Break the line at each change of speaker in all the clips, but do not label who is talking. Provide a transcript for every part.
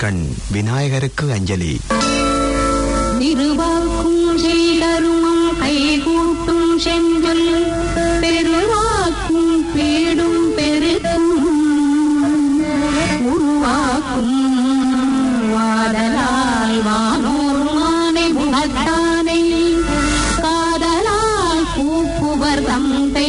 திருக்கண் விநாயகருக்கு அஞ்சலி
திருவாக்கும் செய்கருமம் கைகூட்டும் செஞ்சொல் பெருவாக்கும் பீடும் பெருக்கும் உருவாக்கும் வாடலால் வானோர் மானை குணத்தானை காதலால் கூப்புவர் தந்தை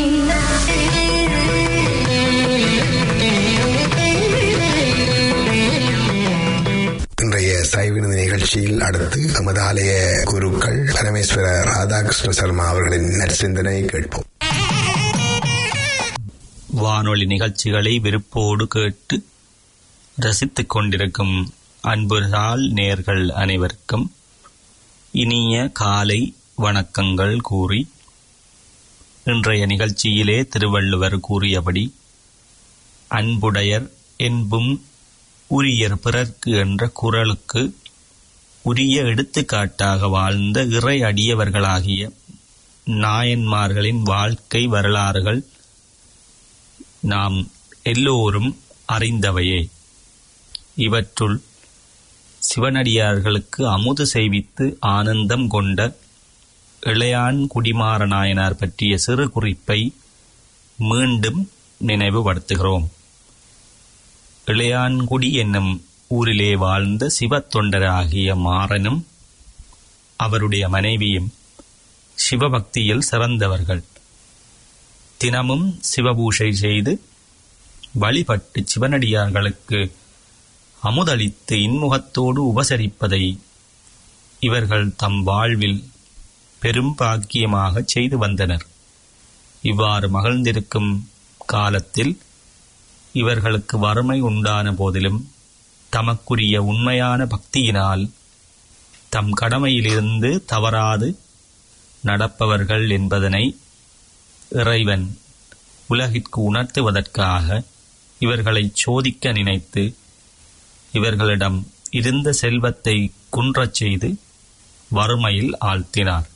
இன்றைய சைவினது நிகழ்ச்சியில் அடுத்து நமது ஆலய குருக்கள் பரமேஸ்வர ராதாகிருஷ்ண சர்மா அவர்களின் நற்சிந்தனை கேட்போம்
வானொலி நிகழ்ச்சிகளை விருப்போடு கேட்டு ரசித்துக் கொண்டிருக்கும் அன்புரால் நேர்கள் அனைவருக்கும் இனிய காலை வணக்கங்கள் கூறி இன்றைய நிகழ்ச்சியிலே திருவள்ளுவர் கூறியபடி அன்புடையர் என்பும் உரியர் பிறர்க்கு என்ற குரலுக்கு உரிய எடுத்துக்காட்டாக வாழ்ந்த இறை அடியவர்களாகிய நாயன்மார்களின் வாழ்க்கை வரலாறுகள் நாம் எல்லோரும் அறிந்தவையே இவற்றுள் சிவனடியார்களுக்கு அமுது செய்வித்து ஆனந்தம் கொண்ட இளையான் குடிமாற நாயனார் பற்றிய சிறு குறிப்பை மீண்டும் நினைவுபடுத்துகிறோம் இளையான்குடி என்னும் ஊரிலே வாழ்ந்த சிவத்தொண்டராகிய மாறனும் அவருடைய மனைவியும் சிவபக்தியில் சிறந்தவர்கள் தினமும் சிவபூஷை செய்து வழிபட்டு சிவனடியார்களுக்கு அமுதளித்து இன்முகத்தோடு உபசரிப்பதை இவர்கள் தம் வாழ்வில் பெரும் பாக்கியமாகச் செய்து வந்தனர் இவ்வாறு மகிழ்ந்திருக்கும் காலத்தில் இவர்களுக்கு வறுமை உண்டான போதிலும் தமக்குரிய உண்மையான பக்தியினால் தம் கடமையிலிருந்து தவறாது நடப்பவர்கள் என்பதனை இறைவன் உலகிற்கு உணர்த்துவதற்காக இவர்களை சோதிக்க நினைத்து இவர்களிடம் இருந்த செல்வத்தை குன்றச் செய்து வறுமையில் ஆழ்த்தினார்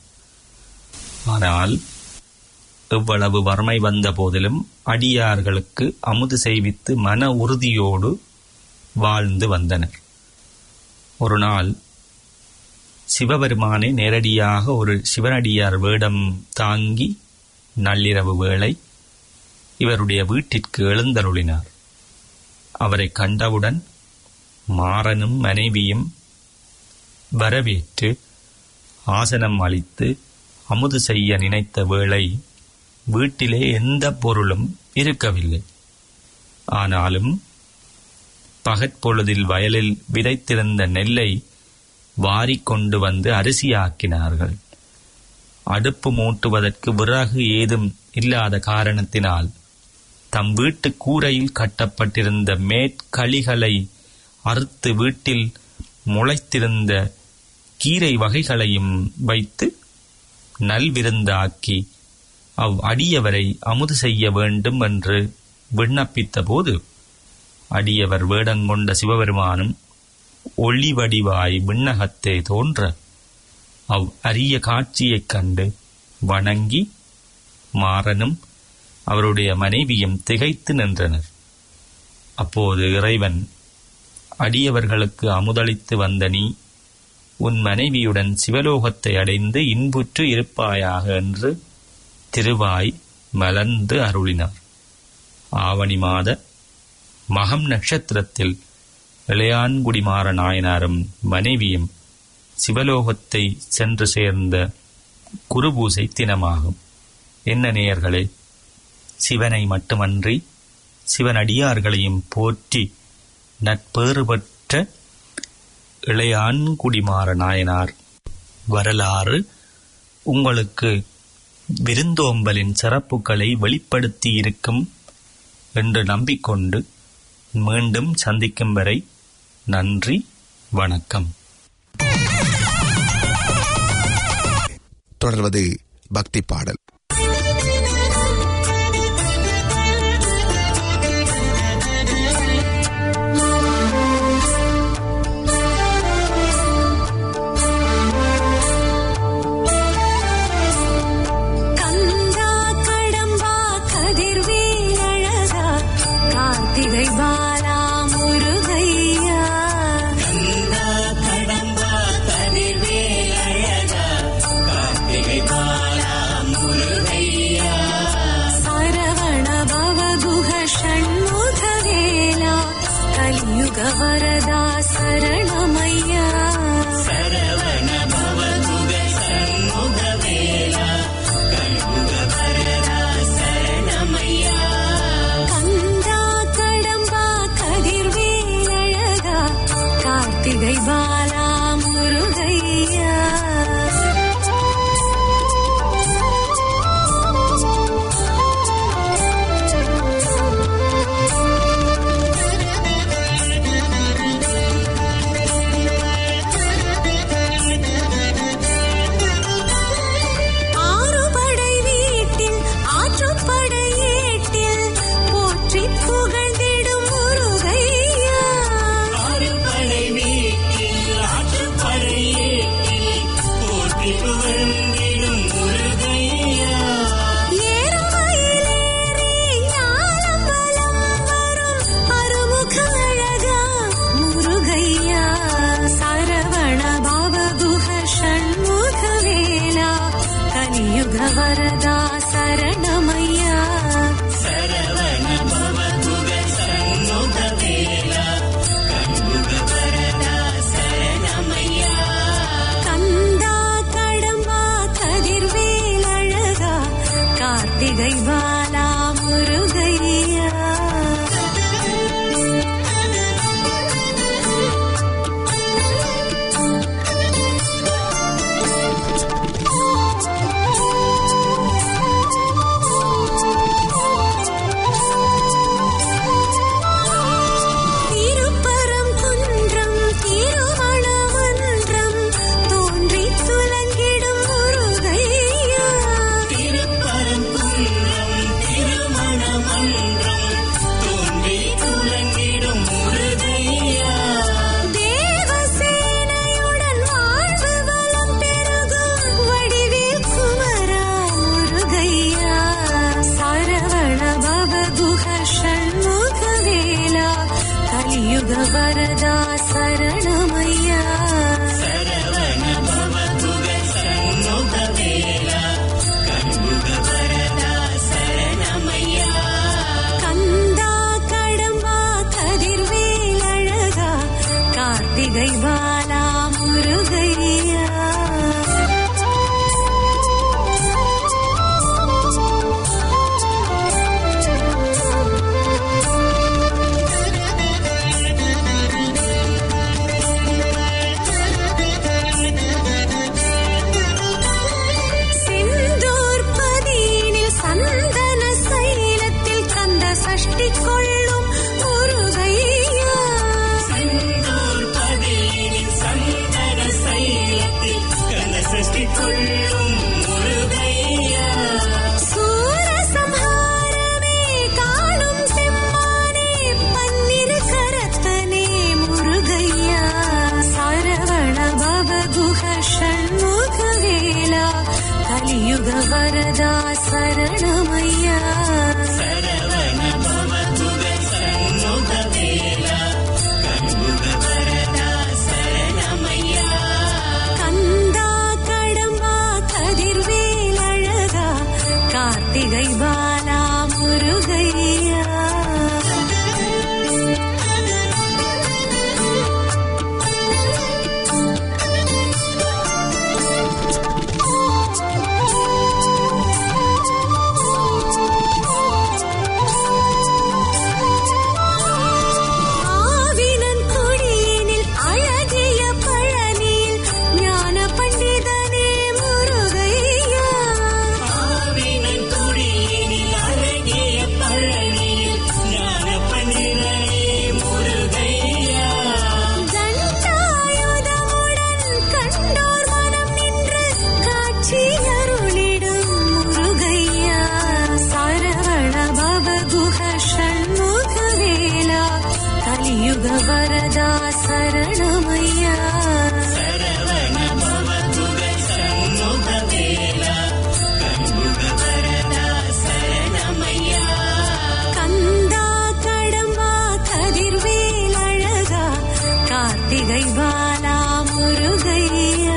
ஆனால் இவ்வளவு வறுமை வந்த போதிலும் அடியார்களுக்கு அமுது செய்வித்து மன உறுதியோடு வாழ்ந்து வந்தனர் ஒரு நாள் சிவபெருமானை நேரடியாக ஒரு சிவனடியார் வேடம் தாங்கி நள்ளிரவு வேளை இவருடைய வீட்டிற்கு எழுந்தருளினார் அவரை கண்டவுடன் மாறனும் மனைவியும் வரவேற்று ஆசனம் அளித்து அமுது செய்ய நினைத்த வேளை வீட்டிலே எந்த பொருளும் இருக்கவில்லை ஆனாலும் பகற்பொழுதில் வயலில் விதைத்திருந்த நெல்லை வாரிக்கொண்டு வந்து அரிசியாக்கினார்கள் அடுப்பு மூட்டுவதற்கு விறகு ஏதும் இல்லாத காரணத்தினால் தம் வீட்டு கூரையில் கட்டப்பட்டிருந்த மேற்களிகளை அறுத்து வீட்டில் முளைத்திருந்த கீரை வகைகளையும் வைத்து நல்விருந்தாக்கி அவ் அடியவரை அமுது செய்ய வேண்டும் என்று விண்ணப்பித்த போது அடியவர் வேடங்கொண்ட சிவபெருமானும் ஒளி வடிவாய் விண்ணகத்தே தோன்ற அவ் அரிய காட்சியைக் கண்டு வணங்கி மாறனும் அவருடைய மனைவியும் திகைத்து நின்றனர் அப்போது இறைவன் அடியவர்களுக்கு அமுதளித்து வந்த நீ உன் மனைவியுடன் சிவலோகத்தை அடைந்து இன்புற்று இருப்பாயாக என்று திருவாய் மலர்ந்து அருளினார் ஆவணி மாத மகம் நட்சத்திரத்தில் இளையான்குடிமாற நாயனாரும் மனைவியும் சிவலோகத்தை சென்று சேர்ந்த குருபூசை தினமாகும் என்ன நேயர்களே சிவனை மட்டுமன்றி சிவனடியார்களையும் போற்றி நட்பேறு பெற்ற இளையான்குடிமாற நாயனார் வரலாறு உங்களுக்கு விருந்தோம்பலின் சிறப்புகளை வெளிப்படுத்தி இருக்கும் என்று நம்பிக்கொண்டு மீண்டும் சந்திக்கும் வரை நன்றி வணக்கம்
தொடர்வது பக்தி பாடல்
கந்தா கடம்பா கதிர்வேல் அழகா கார்த்திகை பாலா முருகையா கலியுக வரதா சரணமையா கந்தா கடம்பா கதிர்வேல் அழகா கார்த்திகை பாலா முருகையா ஆறுபடை வீட்டில் ஆற்றுப்படை ஏட்டில் போற்றி புகழ்ந்திடும் முருகையா ஏறுமயிலேறி ஞானம் வலம் வரும் அருமுக அழகா முருகையா சரவண பவகுஹ ஷண்முக வேலா கலியுக வரதா சரணமையா கந்தா கடம்பா கதிர்வேல் அழகா கார்த்திகை பாலா முருகையா திருப்பரம் குன்றம் திருமணமன்றம் தோன்றி துலங்கிடும் முருகையா தேவசேனையுடன் வாழ்வு வளம் பெருகும் வடிவேல் குமரா முருகையா சரவண பவகுஹ ஷண்முக வேலா கலியுக வரதா சரணமையா கந்தா கடம்பா கதிர்வேல் அழகா கார்த்திகை பாலா முருகையா செந்தூர் பதியினில் சந்தன சைலத்தில் கந்த சஷ்டி கொள்ளும் முருகையா சூரசம்ஹாரமே காணும் செம்மானே பன்னிரு கரத்தனே முருகையா சரவண பவகுஹ ஷண்முக வேலா கலியுக வரதா சரணமையா கந்தா கடம்பா கதிர்வேல் அழகா கார்த்திகை பாலா முருகையா ஆவினன் கொடியினில் அழகிய பழனியில் ஞான பண்டிதனே முருகையா தண்டாயுதமுடன் கண்டோர் மனம் நின்று காட்சி அருளிடும் முருகையா சரவண பவகுஹ ஷண்முக வேலா கலியுக வரதா சரணமையா கந்தா கடம்பா கதிர்வேல் அழகா கார்த்திகை பாலா முருகையா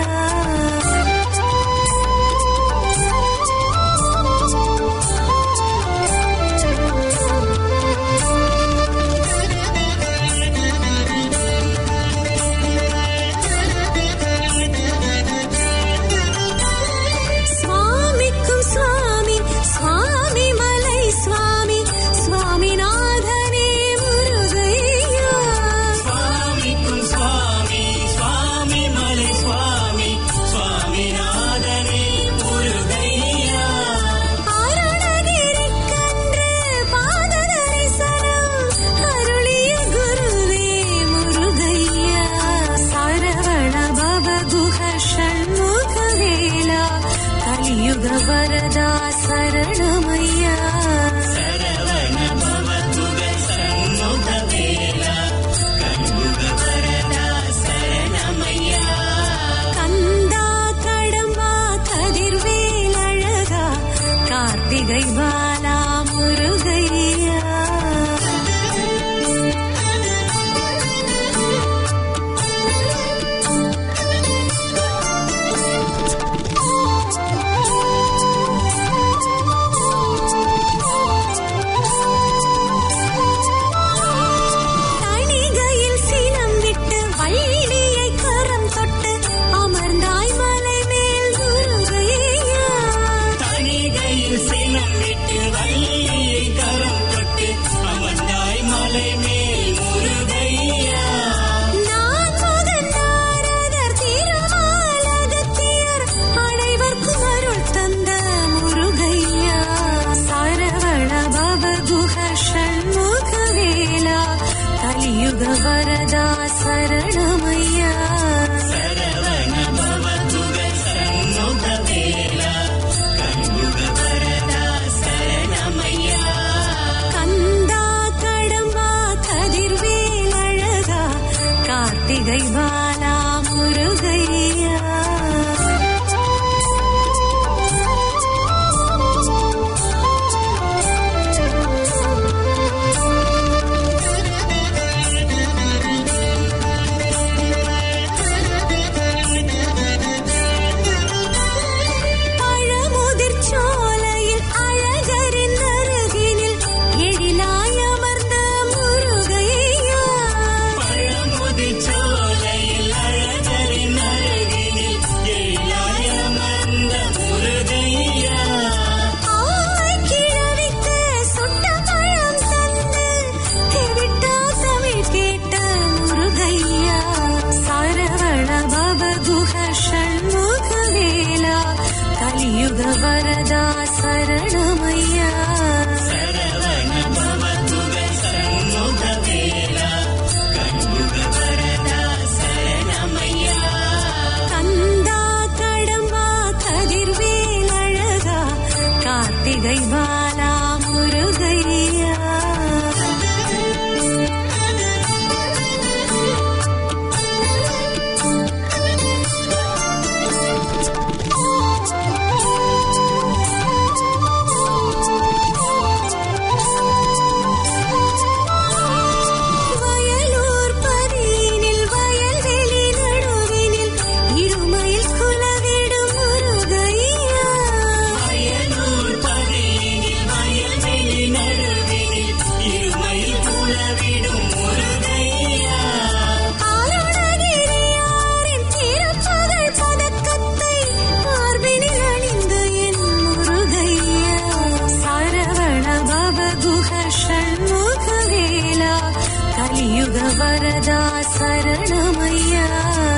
षण्मुखवेला कलियुग वरदा शरणमय्या கந்தா கடம்பா கதிர்வேல் அழகா கார்த்திகை பாலா முருகையா பழமுதிர் சோலையில் அழகரின் அருகினில் எழிலாய் அமர்ந்த முருகையா ஆய் கிழவிக்கு சுட்ட பழம் தந்து தெவிட்டா தமிழ் கேட்ட முருகையா சரவண பவகுஹ ஷண்முகவேலா கலியுக வரதா சரணமையா கந்தா கடம்பா கதிர்வேல் அழகா கார்த்திகை பாலா முருகையா வயலூர் பதியினில் வயல்வெளி நடுவினில் இருமையில் குலவிடும் முருகையா ஆளுநகிரியாரின் திருப்பகல் பதக்கத்தை மார்பினில் அணிந்து என் முருகையா சரவண பவகுஹ ஷண்முகவேலா கலியுக வரதா சரணமையா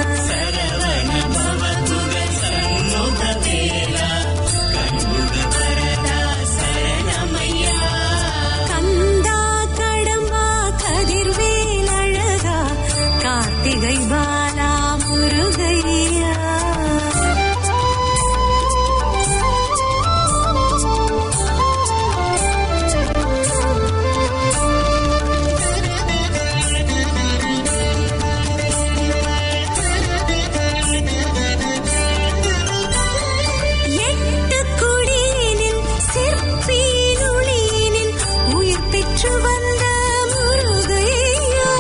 கந்தா கடம்பா கதிர்வேல் அழகா கார்த்திகை பாலா முருகையா எட்டு குடியினில் சிற்பியின் ஒளியினில் உயிர் பெற்று வந்த முருகையா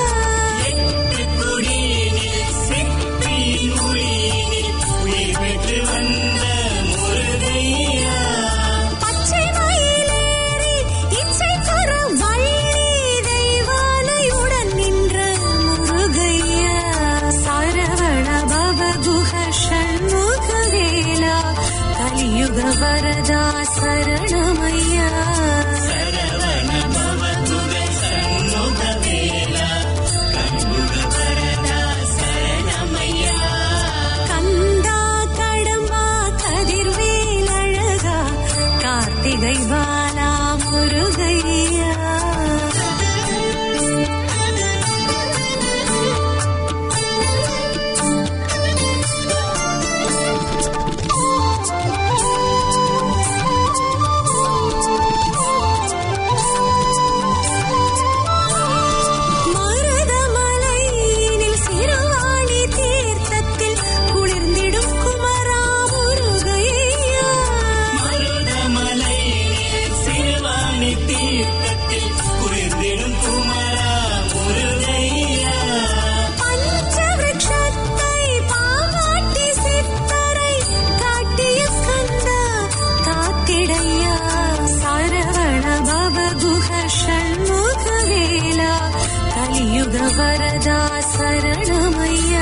பச்சை மயிலேறி இச்சை தர வள்ளி தெய்வானையுடன் நின்ற முருகையா சரவண பவகுஹ ஷண்முகவேலா கலியுக வரதா சரணமையா கந்தா கடம்பா கதிர்வேல் அழகா கார்த்திகை பாலா முருகையா மருதமலையினில் சிறுவாணி தீர்த்தத்தில் குளிர்ந்திடும் குமரா முருகையா பஞ்சவிருட்சத்தை பாவாட்டி சித்தரை காட்டிய கந்தா காத்திடையா சரவண பவகுஹ ஷண்முகவேலா கலியுக வரதா சரணமையா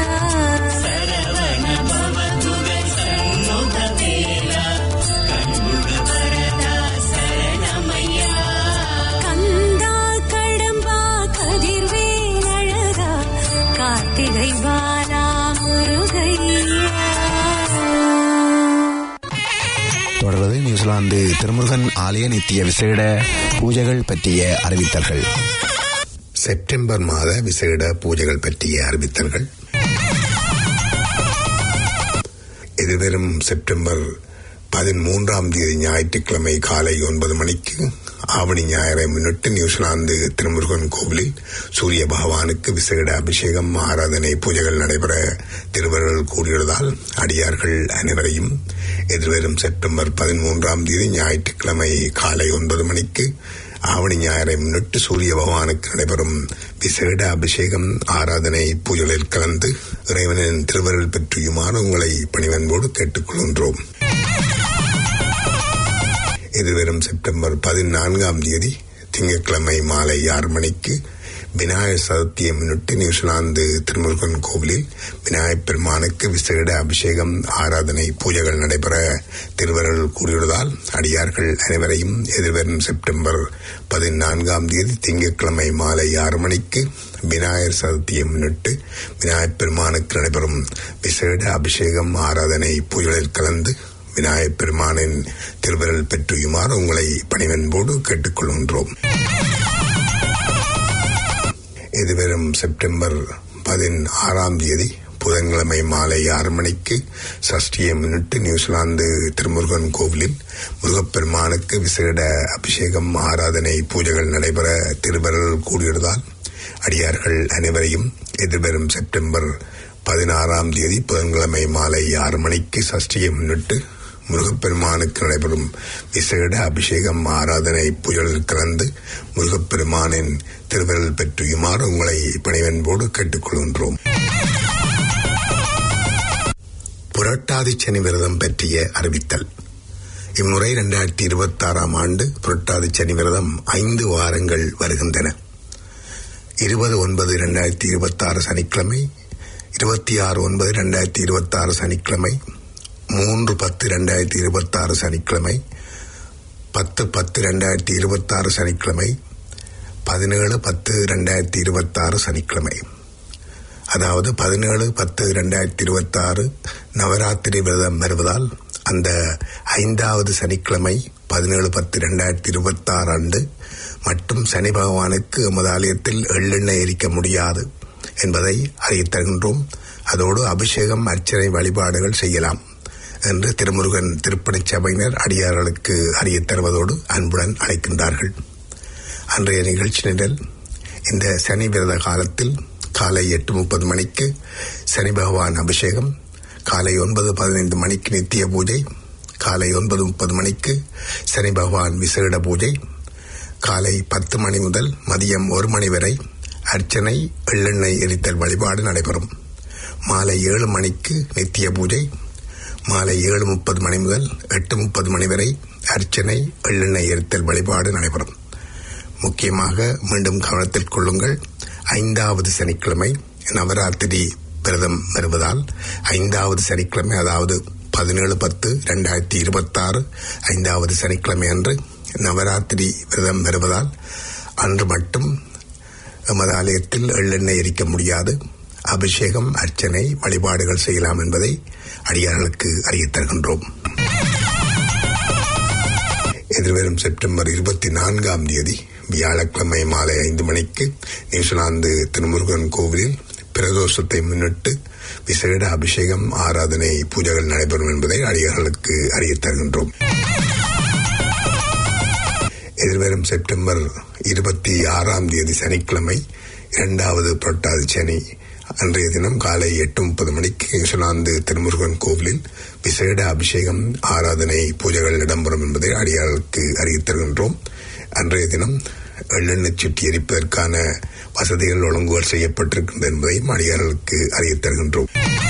கந்தா கடம்பா கதிர்வேல் அழகா கார்த்திகை பாலா முருகையா
தொடர்வது நியூசிலாந்து நியூசிலாந்து திருமுருகன் ஆலய நித்திய விசேட பூஜைகள் பற்றிய அறிவித்தல்கள் செப்டம்பர் மாத விசேட பூஜைகள் பற்றிய அறிவித்தல்கள் எதிர்வரும் செப்டம்பர் பதிமூன்றாம் தேதி ஞாயிற்றுக்கிழமை காலை ஒன்பது மணிக்கு ஆவணி ஞாயிறை முன்னிட்டு நியூசிலாந்து திருமுருகன் கோவிலில் சூரிய பகவானுக்கு விசேட அபிஷேகம் ஆராதனை பூஜைகள் நடைபெற திருவருள் கூடியுள்ளதால் அடியார்கள் அனைவரையும் எதிர்வரும் செப்டம்பர் பதிமூன்றாம் தேதி ஞாயிற்றுக்கிழமை காலை ஒன்பது மணிக்கு ஆவணி ஞாயிறை முன்னிட்டு சூரிய பகவானுக்கு நடைபெறும் விசேட அபிஷேகம் ஆராதனை பூஜைகளில் கலந்து இறைவனின் திருவருள் பெற்றியுமாறு உங்களை பணிவன்போடு கேட்டுக்கொள்கின்றோம் எதிர்வரும் செப்டம்பர் பதினான்காம் தேதி திங்கட்கிழமை மாலை ஆறு மணிக்கு விநாயகர் சதுர்த்தியை முன்னிட்டு நியூசிலாந்து திருமுருகன் கோவிலில் விநாயகப் பெருமானுக்கு விசேட அபிஷேகம் ஆராதனை பூஜைகள் நடைபெற திருவருள் கூறியுள்ளதால் அடியார்கள் அனைவரையும் எதிர்வரும் செப்டம்பர் பதினான்காம் தேதி திங்கட்கிழமை மாலை ஆறு மணிக்கு விநாயகர் சதுர்த்தியை முன்னிட்டு விநாயகப் பெருமானுக்கு நடைபெறும் விசேட அபிஷேகம் ஆராதனை பூஜைகளில் கலந்து விநாயகப் பெருமானின் திருவருள் பெற்றியுமாறு உங்களை பணிவன்போடு கேட்டுக்கொள்கின்றோம் எதிர்வரும் செப்டம்பர் பதினாறாம் தேதி புதன்கிழமை மாலை ஆறு மணிக்கு சஷ்டியை முன்னிட்டு நியூசிலாந்து திருமுருகன் கோவிலில் முருகப்பெருமானுக்கு விசேட அபிஷேகம் ஆராதனை பூஜைகள் நடைபெற திருவருள் கூடியுள்ளதால் அடியார்கள் அனைவரையும் எதிர்வரும் செப்டம்பர் பதினாறாம் தேதி புதன்கிழமை மாலை ஆறு மணிக்கு சஷ்டியை முன்னிட்டு முருகப்பெருமானுக்கு நடைபெறும் விசேட அபிஷேகம் ஆராதனை புயலில் கலந்து முருகப்பெருமானின் திருவருள் பெற்றியுமாறு உங்களை பணிவன்போடு கேட்டுக்கொள்கின்றோம் புரட்டாதி சனி விரதம் பற்றிய அறிவித்தல் இம்முறை இரண்டாயிரத்தி இருபத்தி ஆறாம் ஆண்டு புரட்டாதி சனி விரதம் ஐந்து வாரங்கள் வருகின்றன இருபது ஒன்பது இரண்டாயிரத்தி இருபத்தி ஆறு சனிக்கிழமை இருபத்தி ஆறு ஒன்பது இரண்டாயிரத்தி இருபத்தி ஆறு சனிக்கிழமை மூன்று பத்து ரெண்டாயிரத்தி இருபத்தி ஆறு சனிக்கிழமை பத்து பத்து ரெண்டாயிரத்தி இருபத்தி ஆறு சனிக்கிழமை பதினேழு பத்து ரெண்டாயிரத்தி இருபத்தி ஆறு சனிக்கிழமை அதாவது பதினேழு பத்து ரெண்டாயிரத்தி இருபத்தி ஆறு நவராத்திரி விரதம் வருவதால் அந்த ஐந்தாவது சனிக்கிழமை பதினேழு பத்து ரெண்டாயிரத்தி இருபத்தி ஆறு அன்று மட்டும் சனி பகவானுக்கு எமது ஆலயத்தில் எள்ளெண்ணெய் எரிக்க முடியாது என்பதை அறியத் தருகின்றோம் அதோடு அபிஷேகம் அர்ச்சனை வழிபாடுகள் செய்யலாம் என்று திருமுருகன் திருப்பணிச் சபையினர் அடியார்களுக்கு அறியத் தருவதோடு அன்புடன் அழைக்கின்றார்கள் அன்றைய நிகழ்ச்சி நிரல் இந்த சனி விரத காலத்தில் காலை எட்டு முப்பது மணிக்கு சனி பகவான் அபிஷேகம் காலை ஒன்பது பதினைந்து மணிக்கு நித்திய பூஜை காலை ஒன்பது முப்பது மணிக்கு சனி பகவான் விசேட பூஜை காலை பத்து மணி முதல் மதியம் ஒரு மணி வரை அர்ச்சனை எள்ளெண்ணெய் எரித்தல் வழிபாடு நடைபெறும் மாலை ஏழு மணிக்கு நித்திய பூஜை மாலை ஏழு முப்பது மணி முதல் எட்டு முப்பது மணி வரை அர்ச்சனை எள்ளெண்ணெய் எரித்தல் வழிபாடு நடைபெறும் முக்கியமாக மீண்டும் கவனத்தில் கொள்ளுங்கள் ஐந்தாவது சனிக்கிழமை நவராத்திரி விரதம் வருவதால் ஐந்தாவது சனிக்கிழமை அதாவது பதினேழு பத்து ரெண்டாயிரத்தி இருபத்தாறு ஐந்தாவது சனிக்கிழமை அன்று நவராத்திரி விரதம் வருவதால் அன்று மட்டும் எமது ஆலயத்தில் எள்ளெண்ணெய் எரிக்க முடியாது அபிஷேகம் அர்ச்சனை வழிபாடுகள் செய்யலாம் என்பதை அடியார்களுக்கு அறியத் தருகின்றோம் எதிர்வரும் செப்டம்பர் இருபத்தி நான்காம் தேதி வியாழக்கிழமை மாலை ஐந்து மணிக்கு நியூசிலாந்து திருமுருகன் கோவிலில் பிரதோஷத்தை முன்னிட்டு விசேட அபிஷேகம் ஆராதனை பூஜைகள் நடைபெறும் என்பதை அடியார்களுக்கு அறியத் தருகின்றோம் எதிர்வரும் செப்டம்பர் இருபத்தி ஆறாம் தேதி சனிக்கிழமை இரண்டாவது புரட்டாதி சனி அன்றைய தினம் காலை எட்டு முப்பது மணிக்கு நியூசிலாந்து திருமுருகன் கோவிலில் விசேட அபிஷேகம் ஆராதனை பூஜைகள் இடம்பெறும் என்பதை அடியார்களுக்கு அறிவித் தருகின்றோம் அன்றைய தினம் எள்ளெண்ணெய் சுட்டி எரிப்பதற்கான வசதிகள் ஒழுங்குகள் செய்யப்பட்டிருக்கின்றது என்பதையும் அடியார்களுக்கு அறிவித் தருகின்றோம்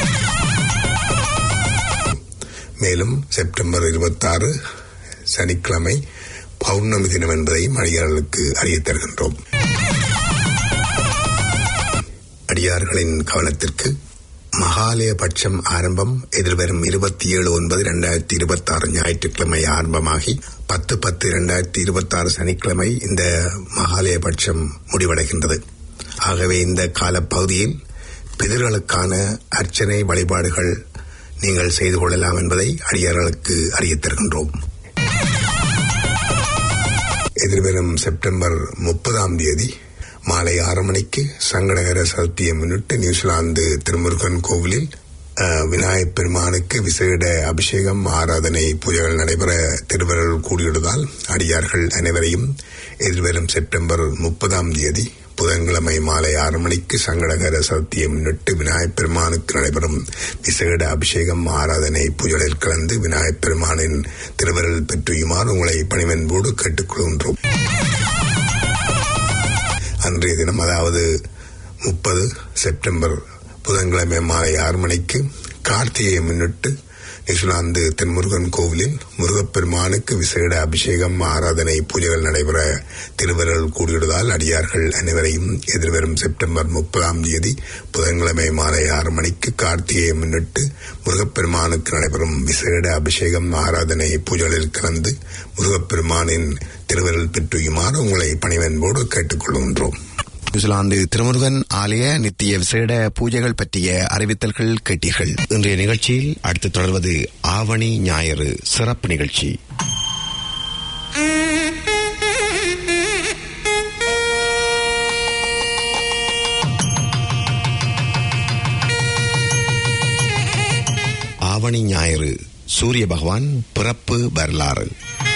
மேலும் செப்டம்பர் இருபத்தாறு சனிக்கிழமை பௌர்ணமி தினம் என்பதையும் அடியார்களுக்கு அறியத் தருகின்றோம் அடியார்களின் கவனத்திற்கு மகாலய பட்சம் ஆரம்பம் எதிர்வரும் இருபத்தி ஏழு ஒன்பது இரண்டாயிரத்தி இருபத்தி ஆறு ஞாயிற்றுக்கிழமை ஆரம்பமாகி பத்து பத்து இரண்டாயிரத்தி இருபத்தி ஆறு சனிக்கிழமை இந்த மகாலய பட்சம் முடிவடைகின்றது ஆகவே இந்த காலப்பகுதியில் பிதர்களுக்கான அர்ச்சனை வழிபாடுகள் நீங்கள் செய்து கொள்ளலாம் என்பதை அடியார்களுக்கு அறியத் தருகின்றோம் எதிர்வரும் செப்டம்பர் முப்பதாம் தேதி மாலை ஆறு மணிக்கு சங்கடகர சதுர்த்தியை முன்னிட்டு நியூசிலாந்து திருமுருகன் கோவிலில் அஹ், விநாயகப் பெருமானுக்கு விசேட அபிஷேகம் ஆராதனை பூஜைகள் நடைபெற திருவருள் கூடியுள்ளதால் அடியார்கள் அனைவரையும் எதிர்வரும் செப்டம்பர் முப்பதாம் தேதி புதன்கிழமை மாலை ஆறு மணிக்கு சங்கடகர சதுர்த்தியை முன்னிட்டு விநாயகப் பெருமானுக்கு நடைபெறும் விசேட அபிஷேகம் ஆராதனை பூஜைகளில் கலந்து விநாயகப் பெருமானின் திருவருள் பெற்றுயுமாறு உங்களை பணிவன்போடு கேட்டுக்கொள்கின்றோம் அன்றைய தினம் அதாவது முப்பது செப்டம்பர் புதன்கிழமை மாலை ஆறு மணிக்கு கார்த்திகையை முன்னிட்டு நியூசிலாந்து தென்முருகன் கோவிலில் முருகப்பெருமானுக்கு விசேட அபிஷேகம் ஆராதனை பூஜைகள் நடைபெற திருவருள் கூடியுள்ளதால் அடியார்கள் அனைவரையும் எதிர்வரும் செப்டம்பர் முப்பதாம் தேதி புதன்கிழமை மாலை ஆறு மணிக்கு கார்த்திகையை முன்னிட்டு முருகப்பெருமானுக்கு நடைபெறும் விசேட அபிஷேகம் ஆராதனை பூஜைகளில் கலந்து முருகப்பெருமானின் திருவருள் பெற்றுயுமாறு உங்களை பணிவன்போடு கேட்டுக்கொள்கின்றோம்
நியூசிலாந்து திருமுருகன் ஆலய நித்திய விசேட பூஜைகள் பற்றிய அறிவித்தல்கள் கேட்டீர்கள் இன்றைய நிகழ்ச்சியில் அடுத்து தொடர்வது ஆவணி ஞாயிறு சிறப்பு நிகழ்ச்சி ஆவணி ஞாயிறு சூரிய பகவான் பிறப்பு வரலாறு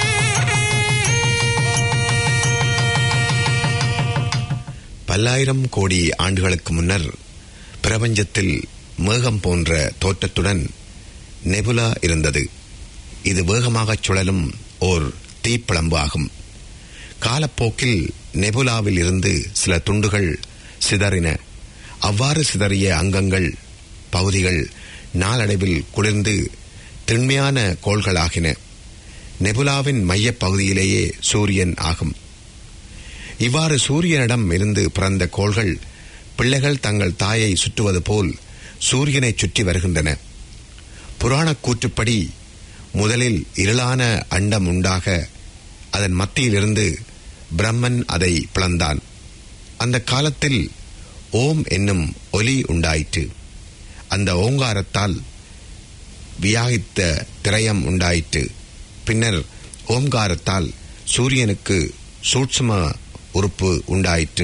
பல்லாயிரம் கோடி ஆண்டுகளுக்கு முன்னர் பிரபஞ்சத்தில் மேகம் போன்ற தோற்றத்துடன் நெபுலா இருந்தது இது வேகமாகச் சுழலும் ஓர் தீப்பிழம்பு ஆகும் காலப்போக்கில் நெபுலாவில் இருந்து சில துண்டுகள் சிதறின அவ்வாறு சிதறிய அங்கங்கள் பகுதிகள் நாளடைவில் குளிர்ந்து திண்மையான கோள்களாகின நெபுலாவின் மையப் பகுதியிலேயே சூரியன் ஆகும் இவ்வாறு சூரியனிடம் இருந்து பிறந்த கோள்கள் பிள்ளைகள் தங்கள் தாயை சுற்றுவது போல் சூரியனை சுற்றி வருகின்றன புராணக் கூற்றுப்படி முதலில் இருளான அண்டம் உண்டாக அதன் மத்தியிலிருந்து பிரம்மன் அதை பிளந்தான் அந்த காலத்தில் ஓம் என்னும் ஒலி உண்டாயிற்று அந்த ஓங்காரத்தால் வியாகித்த திரயம் உண்டாயிற்று பின்னர் ஓம்காரத்தால் சூரியனுக்கு சூட்சும உறுப்பு உண்டாயிற்று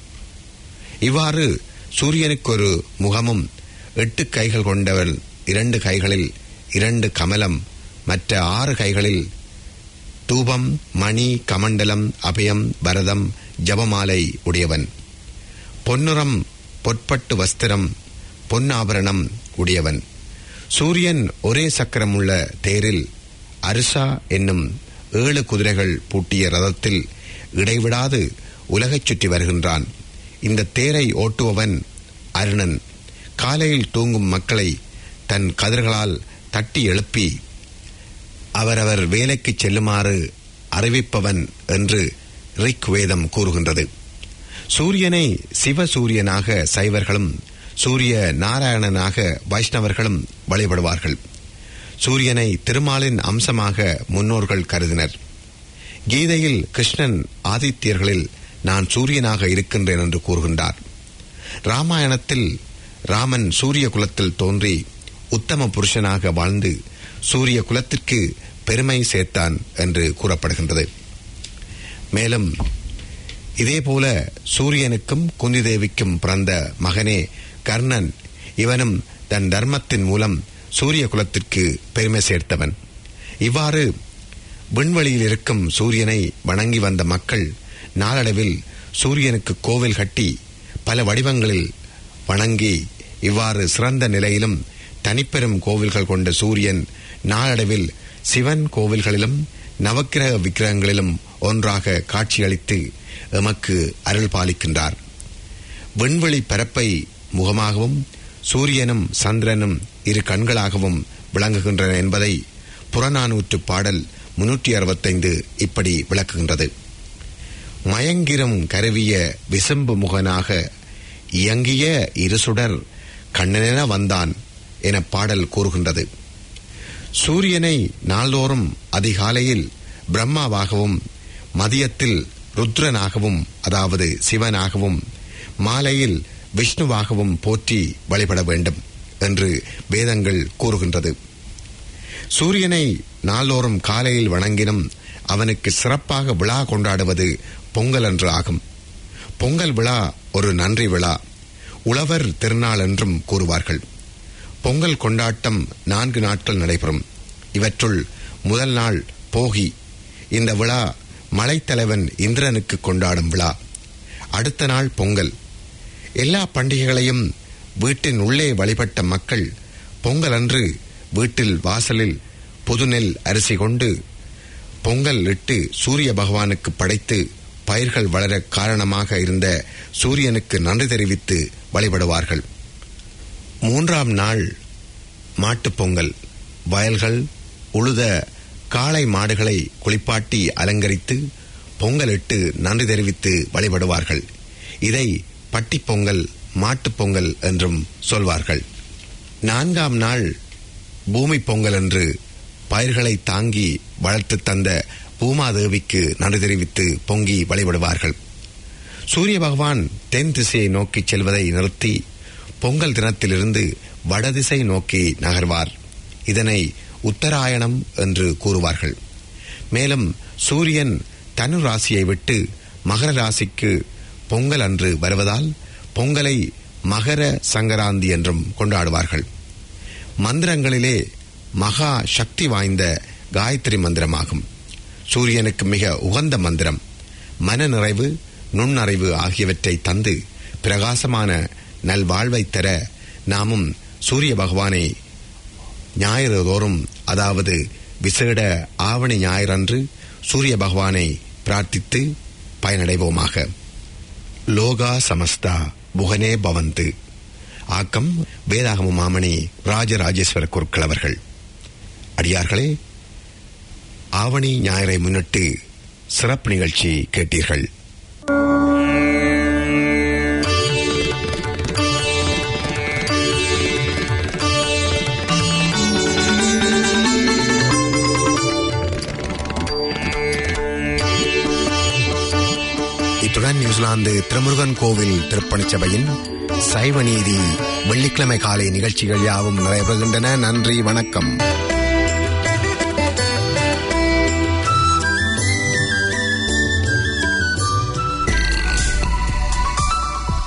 இவ்வாறு சூரியனுக்கு ஒரு முகமும் எட்டு கைகள் கொண்டவன் இரண்டு கைகளில் இரண்டு கமலம் மற்ற ஆறு கைகளில் தூபம் மணி கமண்டலம் அபயம் பரதம் ஜபமாலை உடையவன் பொன்னுரம் பொற்பட்டு வஸ்திரம் பொன்னாபரணம் உடையவன் சூரியன் ஒரே சக்கரமுள்ள தேரில் அரிசா என்னும் ஏழு குதிரைகள் பூட்டிய ரதத்தில் இடைவிடாது உலகைச் சுற்றி வருகின்றான் இந்த தேரை ஓட்டுபவன் அருணன் காலையில் தூங்கும் மக்களை தன் கதிர்களால் தட்டி எழுப்பி அவரவர் வேலைக்குச் செல்லுமாறு அறிவிப்பவன் என்று ரிக் வேதம் கூறுகின்றது சூரியனை சிவசூரியனாக சைவர்களும் சூரிய நாராயணனாக வைஷ்ணவர்களும் வழிபடுவார்கள் சூரியனை திருமாலின் அம்சமாக முன்னோர்கள் கருதினர் கீதையில் கிருஷ்ணன் ஆதித்யர்களில் நான் சூரியனாக இருக்கின்றேன் என்று கூறுகின்றார் ராமாயணத்தில் ராமன் சூரிய குலத்தில் தோன்றி உத்தம புருஷனாக வாழ்ந்து சூரிய குலத்திற்கு பெருமை சேர்த்தான் என்று கூறப்படுகின்றது மேலும் இதேபோல சூரியனுக்கும் குந்திதேவிக்கும் பிறந்த மகனே கர்ணன் இவனும் தன் தர்மத்தின் மூலம் சூரிய குலத்திற்கு பெருமை சேர்த்தவன் இவ்வாறு விண்வெளியில் இருக்கும் சூரியனை வணங்கி வந்த மக்கள் நாளடைவில் சூரியனுக்கு கோவில் கட்டி பல வடிவங்களில் வணங்கி இவ்வாறு சிறந்த நிலையிலும் தனிப்பெரும் கோவில்கள் கொண்ட சூரியன் நாளடைவில் சிவன் கோவில்களிலும் நவக்கிரக விக்கிரகங்களிலும் ஒன்றாக காட்சியளித்து எமக்கு அருள் பாலிக்கின்றார் விண்வெளி பரப்பை முகமாகவும் சூரியனும் சந்திரனும் இரு கண்களாகவும் விளங்குகின்றன என்பதை புறநானூற்று பாடல் முன்னூற்றி அறுபத்தைந்து இப்படி விளக்குகின்றது மயங்கிரும் கருவிய விசம்பு முகனாக இயங்கிய இருசுடர் கண்ணனென வந்தான் என பாடல் கூறுகின்றது சூரியனை நாள்தோறும் அதிகாலையில் பிரம்மாவாகவும் மதியத்தில் ருத்ரனாகவும் அதாவது சிவனாகவும் மாலையில் விஷ்ணுவாகவும் போற்றி வழிபட வேண்டும் என்று வேதங்கள் கூறுகின்றது சூரியனை நாள்தோறும் காலையில் வணங்கினும் அவனுக்கு சிறப்பாக விழா கொண்டாடுவது பொங்கல் என்று ஆகும் பொங்கல் விழா ஒரு நன்றி விழா உழவர் திருநாள் என்றும் கூறுவார்கள் பொங்கல் கொண்டாட்டம் நான்கு நாட்கள் நடைபெறும் இவற்றுள் முதல் நாள் போகி இந்த விழா மலைத்தலைவன் இந்திரனுக்கு கொண்டாடும் விழா அடுத்த நாள் பொங்கல் எல்லா பண்டிகைகளையும் வீட்டின் உள்ளே வழிபட்ட மக்கள் பொங்கல் அன்று வீட்டில் வாசலில் புதுநெல் அரிசி கொண்டு பொங்கல் இட்டு சூரிய பகவானுக்கு படைத்து பயிர்கள் வளர காரணமாக இருந்த சூரியனுக்கு நன்றி தெரிவித்து வழிபடுவார்கள் மூன்றாம் நாள் மாட்டுப் பொங்கல் வயல்கள் உழுத காளை மாடுகளை குளிப்பாட்டி அலங்கரித்து பொங்கலிட்டு நன்றி தெரிவித்து வழிபடுவார்கள் இதை பட்டிப் பொங்கல் மாட்டுப் பொங்கல் என்றும் சொல்வார்கள் நான்காம் நாள் பூமி பொங்கல் என்று பயிர்களை தாங்கி வளர்த்து தந்த பூமாதேவிக்கு நன்றி தெரிவித்து பொங்கி வழிபடுவார்கள் சூரிய பகவான் தென் திசையை நோக்கி செல்வதை நிறுத்தி பொங்கல் தினத்திலிருந்து வடதிசை நோக்கி நகர்வார் இதனை உத்தராயணம் என்று கூறுவார்கள் மேலும் சூரியன் தனு ராசியை விட்டு மகர ராசிக்கு பொங்கல் அன்று வருவதால் பொங்கலை மகர சங்கராந்தி என்றும் கொண்டாடுவார்கள் மந்திரங்களிலே மகா சக்தி வாய்ந்த காயத்ரி மந்திரமாகும் சூரியனுக்கு மிக உகந்த மந்திரம் மன நிறைவு நுண்ணறிவு ஆகியவற்றை தந்து பிரகாசமான நல்வாழ்வை தர நாமும் சூரிய பகவானை ஞாயிறு தோறும் அதாவது விசேட ஆவணி ஞாயிறன்று சூரிய பகவானை பிரார்த்தித்து பயனடைவோமாக லோகா சமஸ்தா புகனே பவந்து ஆக்கம் வேதாகம மாமணி ராஜராஜேஸ்வர குருக்கள் அவர்கள் அடியார்களே ஆவணி ஞாயிறை முன்னிட்டு சிறப்பு நிகழ்ச்சி கேட்டீர்கள் இத்துடன் நியூசிலாந்து திருமுருகன் கோவில் திருப்பணிச் சபையின் சைவ நீதி வெள்ளிக்கிழமை காலை நிகழ்ச்சிகள் யாவும் நிறைவேறுகின்றன நன்றி வணக்கம்